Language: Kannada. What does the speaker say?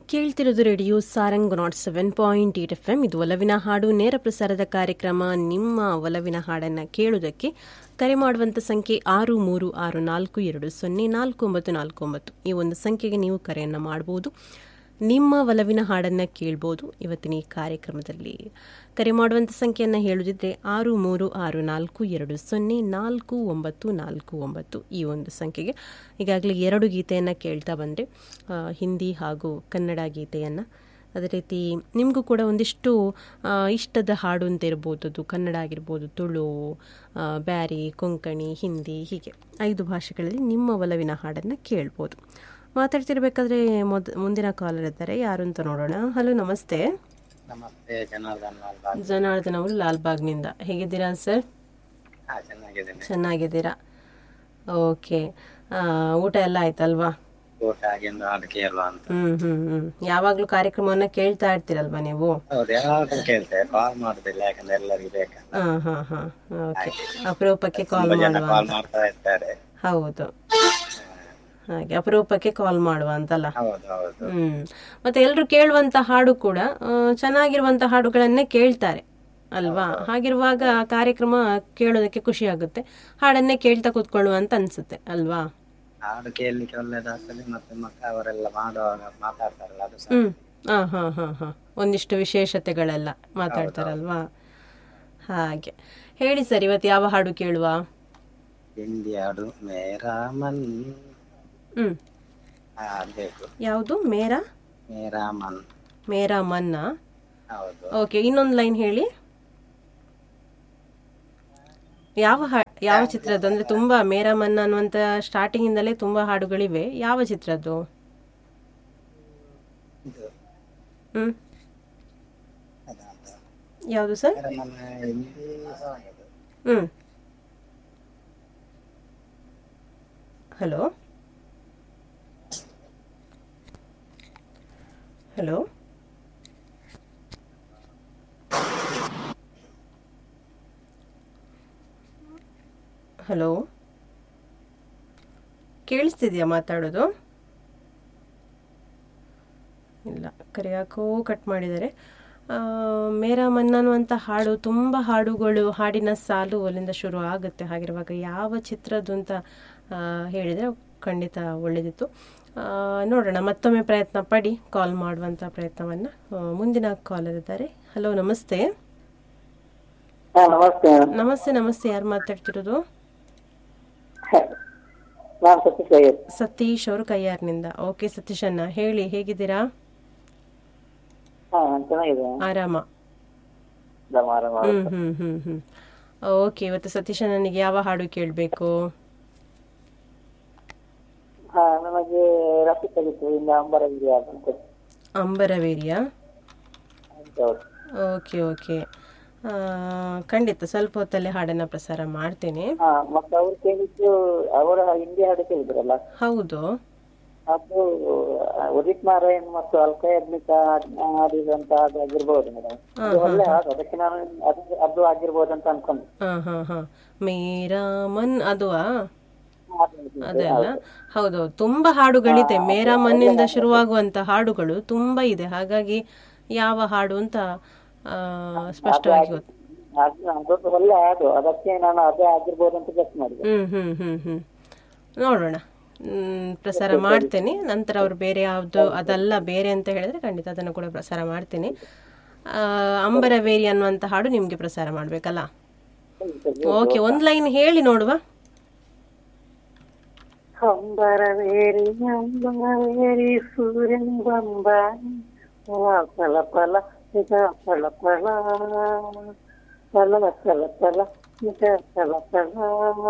ಕೇಳ್ತಿರೋದು radio Sarang nought seven point eight FM ಎಂ ಇದು ಒಲವಿನ ಹಾಡು ನೇರ ಪ್ರಸಾರದ ಕಾರ್ಯಕ್ರಮ ನಿಮ್ಮ ಒಲವಿನ ಹಾಡನ್ನು ಕೇಳುವುದಕ್ಕೆ ಕರೆ ಮಾಡುವಂಥ ಸಂಖ್ಯೆ ಆರು ಮೂರು ಆರು ನಾಲ್ಕು ಎರಡು ಸೊನ್ನೆ ನಾಲ್ಕು ಒಂಬತ್ತು ನಾಲ್ಕು ಒಂಬತ್ತು ಈ ಒಂದು ಸಂಖ್ಯೆಗೆ ನೀವು ಕರೆಯನ್ನು ಮಾಡಬಹುದು ನಿಮ್ಮ ಒಲವಿನ ಹಾಡನ್ನು ಕೇಳ್ಬೋದು ಇವತ್ತಿನ ಈ ಕಾರ್ಯಕ್ರಮದಲ್ಲಿ ಕರೆ ಮಾಡುವಂಥ ಸಂಖ್ಯೆಯನ್ನು ಹೇಳುದಿದ್ರೆ ಆರು ಮೂರು ಆರು ನಾಲ್ಕು ಎರಡು ಸೊನ್ನೆ ನಾಲ್ಕು ಒಂಬತ್ತು ನಾಲ್ಕು ಒಂಬತ್ತು ಈ ಒಂದು ಸಂಖ್ಯೆಗೆ ಈಗಾಗಲೇ ಎರಡು ಗೀತೆಯನ್ನು ಕೇಳ್ತಾ ಬಂದರೆ ಹಿಂದಿ ಹಾಗೂ ಕನ್ನಡ ಗೀತೆಯನ್ನು ಅದೇ ರೀತಿ ನಿಮಗೂ ಕೂಡ ಒಂದಿಷ್ಟು ಆ, ಇಷ್ಟದ ಹಾಡು ಅಂತ ಇರ್ಬೋದು ಅದು ಕನ್ನಡ ಆಗಿರ್ಬೋದು ತುಳು ಆ, ಬ್ಯಾರಿ ಕೊಂಕಣಿ ಹಿಂದಿ ಹೀಗೆ ಐದು ಭಾಷೆಗಳಲ್ಲಿ ನಿಮ್ಮ ಒಲವಿನ ಹಾಡನ್ನು ಕೇಳ್ಬೋದು ಮಾತಾಡ್ತಿರ್ಬೇಕಾದ್ರೆ ಮೊದ್ ಮುಂದಿನ ಕಾಲರ್ ಇದ್ದಾರೆ ಯಾರು ಅಂತ ನೋಡೋಣ ಹಲೋ ನಮಸ್ತೆ ನಮಸ್ತೆ ಜನಾರ್ದನ್ ಲಾಲ್ಬಾಗ್ ಜನಾರ್ದನ್ ಅವರು ಲಾಲ್ಬಾಗ್ನಿಂದ ಹೇಗಿದ್ದೀರಾ ಸರ್ ಹಾ ಚೆನ್ನಾಗಿದ್ದೀನಿ ಚೆನ್ನಾಗಿದ್ದೀರಾ ಓಕೆ ಊಟ ಎಲ್ಲ ಆಯ್ತಲ್ವಾ ಊಟ ಆಗಿಂದ ಅಡಿಕೆ ಅಲ್ವಾ ಅಂತ ಹ್ಮ್ ಹ್ಮ್ ಹ್ಮ್ ಯಾವಾಗ್ಲೂ ಕಾರ್ಯಕ್ರಮವನ್ನ ಕೇಳ್ತಾ ಇರ್ತೀರಲ್ವಾ ನೀವು ಹೌದು ಯಾವಾಗಲೂ ಕೇಳ್ತೇವೆ ಕಾಲ್ ಮಾಡುದಿಲ್ಲ ಯಾಕಂದ್ರೆ ಎಲ್ಲರಿಗೂ ಬೇಕಂತ ಹಾ ಹಾ ಹಾ ಓಕೆ ಅಪರೂಪಕ್ಕೆ ಕಾಲ್ ತುಂಬಾ ಜನ ಮಾಡುವ ಕಾಲ್ ಮಾಡ್ತಾ ಇರ್ತಾರೆ ಹೌದು ಹಾಗೆ ಅಪರೂಪಕ್ಕೆ ಕಾಲ್ ಮಾಡುವ ಅಂತಲ್ಲ ಹೌದು ಹೌದು ಹ್ಮ್ ಮತ್ತೆ ಎಲ್ರು ಕೇಳುವಂತ ಹಾಡು ಕೂಡ ಆ, ಚೆನ್ನಾಗಿರುವಂತ ಹಾಡುಗಳನ್ನೇ ಕೇಳ್ತಾರೆ ಅಲ್ವಾ ಹಾಗಿರುವಾಗ ಆ ಕಾರ್ಯಕ್ರಮ ಕೇಳೋದಕ್ಕೆ ಖುಷಿ ಆಗುತ್ತೆ ಹಾಡನ್ನೇ ಕೇಳ್ತಾ ಕೂತ್ಕೊಳ್ಳುವ ಅಂತ ಅನ್ಸುತ್ತೆ ಅಲ್ವಾ ಹಾಡು ಕೇಳಲಿಕ್ಕೆ ಒಳ್ಳೇದಾಗ್ತದೆ ಮತ್ತೆ ಮಕ್ಕ ಅವರೆಲ್ಲ ಮಾಡುವಾಗ ಮಾತಾಡ್ತಾರಲ್ಲ ಅದು ಸಹ ಹ್ಮ್ ಹಾ ಹಾ ಹಾ ಹಾ ಒಂದಿಷ್ಟು ವಿಶೇಷತೆಗಳೆಲ್ಲ ಮಾತಾಡ್ತಾರಲ್ವಾ ಹಾಗೆ ಹೇಳಿ ಸರ್ ಇವತ್ತು ಯಾವ ಹಾಡು ಕೇಳುವ ಹಿಂದಿ ಹಾಡು ಮೇರಾ ಮನ್ ಹ್ಮ್ ಹಾ ಅದ್ ಬೇಕು ಯಾವುದು ಮೇರಾ ಮೇರಾ ಮನ್ ಮೇರಾ ಮನ್ನ ಹೌದು ಓಕೆ ಇನ್ನೊಂದು ಲೈನ್ ಹೇಳಿ ಯಾವ ಹಾ ಯಾವ ಚಿತ್ರದ್ದು ಅಂದ್ರೆ ತುಂಬಾ ಮೇರಾ ಮನ್ನ ಅನ್ನುವಂತ ಸ್ಟಾರ್ಟಿಂಗ್ ಇಂದಲೇ ತುಂಬಾ ಹಾಡುಗಳಿವೆ ಯಾವ ಚಿತ್ರದ್ದು ಇದು ಹ್ಮ್ ಅದಂತ ಯಾವುದು ಸರ್ ಮೇರಾ ಮನ್ ಹಿಂದಿ ಸಾಂಗ್ ಇದು ಹ್ಮ್ ಹಲೋ ಹಲೋ ಹಲೋ ಕೇಳಿಸ್ತಿದ್ಯಾ ಮಾತಾಡೋದು ಇಲ್ಲ ಕರೆ ಯಾಕೋ ಕಟ್ ಮಾಡಿದ್ದಾರೆ ಆ, ಮೇರಾ ಮನ್ ಅನ್ನುವಂಥ ಹಾಡು ತುಂಬ ಹಾಡುಗಳು ಹಾಡಿನ ಸಾಲು ಅಲ್ಲಿಂದ ಶುರು ಆಗುತ್ತೆ ಹಾಗಿರುವಾಗ ಯಾವ ಚಿತ್ರದ್ದು ಅಂತ ಆ, ಹೇಳಿದರೆ ಖಂಡಿತ ಒಳ್ಳೆಯದಿತ್ತು ಆ, ನೋಡೋಣ ಮತ್ತೊಮ್ಮೆ ಪ್ರಯತ್ನ ಪಡಿ ಕಾಲ್ ಮಾಡುವಂಥ ಪ್ರಯತ್ನವನ್ನು ಮುಂದಿನ ಕಾಲರ್ ಇದ್ದಾರೆ ಹಲೋ ನಮಸ್ತೆ ಹಾ ನಮಸ್ತೆ ನಮಸ್ತೆ ನಮಸ್ತೆ ಯಾರು ಮಾತಾಡ್ತಿರೋದು ನಾನು ಸತೀಶ್ ಅಯ್ಯರ್ ಸತೀಶ್ ಅವರು ಕೈಯಾರ್ನಿಂದ ಓಕೆ ಸತೀಶ್ ಅಣ್ಣ ಹೇಳಿ ಹೇಗಿದ್ದೀರಾ ಹಾ ಚೆನ್ನಾಗಿದೆ ಆರಾಮ ಆರಾಮ ಆರಾಮ ಹ್ಮ್ ಹ್ಮ್ ಹ್ಮ್ ಹ್ಮ್ ಓಕೆ ಇವತ್ತು ಸತೀಶ್ ನನಗೆ ಯಾವ ಹಾಡು ಕೇಳಬೇಕು ಹಾ ನಮಗೆ ರಫಿ ತೆಗಿತು ಇಂದ ಅಂಬರಗಿರಿ ಅಂತ ಅಂಬರವೇರಿಯಾ ಹೌದು ಓಕೆ ಓಕೆ ಆ, ಖಂಡಿತ ಸ್ವಲ್ಪ ಹೊತ್ತಲ್ಲೇ ಹಾಡನ್ನ ಪ್ರಸಾರ ಮಾಡ್ತೇನೆ ಹಾ ಮತ್ತೆ ಅವ್ರು ಕೇಳಿದ್ದು ಅವರ ಹಿಂದಿ ಹಾಡು ಕೇಳಿದ್ರಲ್ಲ ಹೌದು ಅದು ಉದಿತ್ ನಾರಾಯಣ್ ಮತ್ತು ಅಲ್ಕಾ ಯಜ್ಞಿಕ ಆಡಿದಂತ ಅದು ಆಗಿರ್ಬೋದು ಮೇಡಮ್ ಅದು ಒಳ್ಳೆ ಹಾಡು ಅದಕ್ಕೆ ನಾನು ಅದು ಅದು ಆಗಿರ್ಬೋದು ಅಂತ ಅನ್ಕೊಂಡೆ ಹಾ ಹಾ ಹಾ ಮೇರಾ ಮನ್ ಅದುವಾ ಅದೇ ಅಲ್ಲ ಹೌದೌದು ತುಂಬಾ ಹಾಡುಗಳಿದೆ ಮೇರಾ ಮನ್ನಿಂದ ಶುರುವಾಗುವಂತ ಹಾಡುಗಳು ತುಂಬಾ ಇದೆ ಹಾಗಾಗಿ ಯಾವ ಹಾಡು ಅಂತ ಆ, ಸ್ಪಷ್ಟವಾಗಿ ಗೊತ್ತು ಅದು ಅದೊಂದು ಒಳ್ಳೆ ಹಾಡು ಅದಕ್ಕೆ ನಾನು ಅದೇ ಆಗಿರ್ಬೋದು ಅಂತ ಗೆಸ್ ಮಾಡಿದೆ ಹ್ಮ್ ಹ್ಮ್ ಹ್ಮ್ ಹ್ಮ್ ನೋಡೋಣ ಹ್ಮ್, ಪ್ರಸಾರ ಮಾಡ್ತೇನೆ ನಂತರ ಅವ್ರು ಬೇರೆ ಯಾವುದು ಅದಲ್ಲ ಬೇರೆ ಅಂತ ಹೇಳಿದ್ರೆ ಖಂಡಿತ ಅದನ್ನು ಕೂಡ ಪ್ರಸಾರ ಮಾಡ್ತೇನೆ ಆ, ಅಂಬರವೇರಿ ಅನ್ನುವಂಥ ಹಾಡು ನಿಮಗೆ ಪ್ರಸಾರ ಮಾಡ್ಬೇಕಲ್ಲ ಓಕೆ ಒಂದು ಲೈನ್ ಹೇಳಿ ನೋಡುವ ಅಂಬರವೇರಿ ಅಂಬರವೇರಿ ಸೂರ್ಯನ ಬಂದ ಫಲ ಫಲ ನಿಜ ಫಲ ಫಲ ಫಲ ಫಲ ಫಲ ನಿಜ ಫಲ ಫಲ